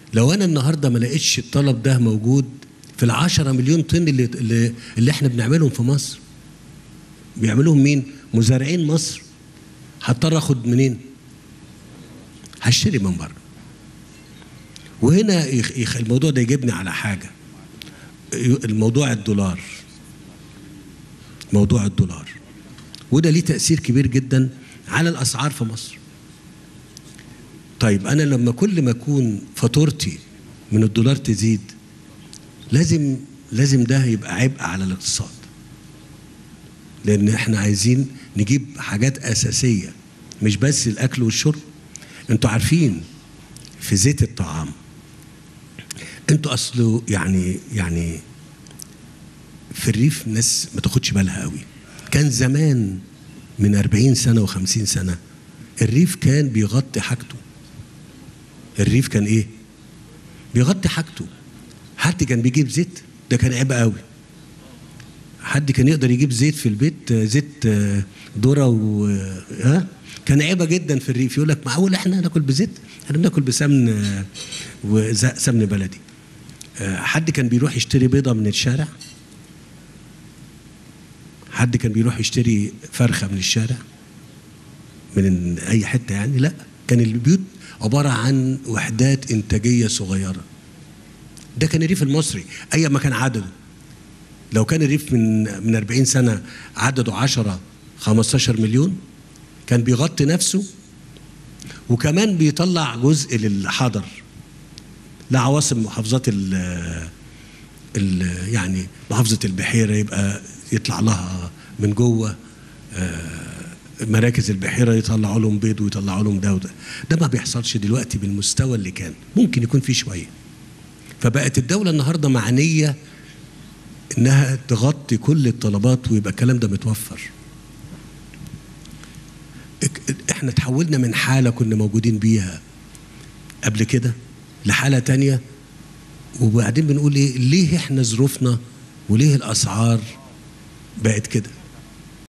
لو انا النهارده ما لقيتش الطلب ده موجود في العشرة مليون طن اللي, اللي, اللي احنا بنعملهم في مصر بيعملوهم مين مزارعين مصر هضطر اخد منين هشتري من بره وهنا يخ يخ الموضوع ده يجيبني على حاجه الموضوع الدولار موضوع الدولار وده ليه تاثير كبير جدا على الاسعار في مصر طيب انا لما كل ما اكون فاتورتي من الدولار تزيد لازم لازم ده يبقى عبء على الاقتصاد لان احنا عايزين نجيب حاجات اساسيه مش بس الاكل والشرب انتوا عارفين في زيت الطعام انتوا اصله يعني يعني في الريف ناس ما تاخدش بالها قوي كان زمان من 40 سنه و50 سنه الريف كان بيغطي حاجته الريف كان ايه بيغطي حاجته حد كان بيجيب زيت ده كان عيب قوي حد كان يقدر يجيب زيت في البيت زيت ذره و ها كان عيبه جدا في الريف يقول لك معقول احنا ناكل بزيت احنا بناكل بسمن وسمن بلدي حد كان بيروح يشتري بيضه من الشارع حد كان بيروح يشتري فرخه من الشارع من اي حته يعني لا كان البيوت عباره عن وحدات انتاجيه صغيره ده كان الريف المصري اي ما كان عدده لو كان الريف من من 40 سنه عدده 10 15 مليون كان بيغطي نفسه وكمان بيطلع جزء للحضر لعواصم محافظات ال ال يعني محافظه البحيره يبقى يطلع لها من جوه مراكز البحيره يطلعوا لهم بيض ويطلعوا لهم ده وده ده ما بيحصلش دلوقتي بالمستوى اللي كان ممكن يكون فيه شويه فبقت الدوله النهارده معنيه انها تغطي كل الطلبات ويبقى الكلام ده متوفر احنا تحولنا من حاله كنا موجودين بيها قبل كده لحاله تانية وبعدين بنقول ايه ليه احنا ظروفنا وليه الاسعار بقت كده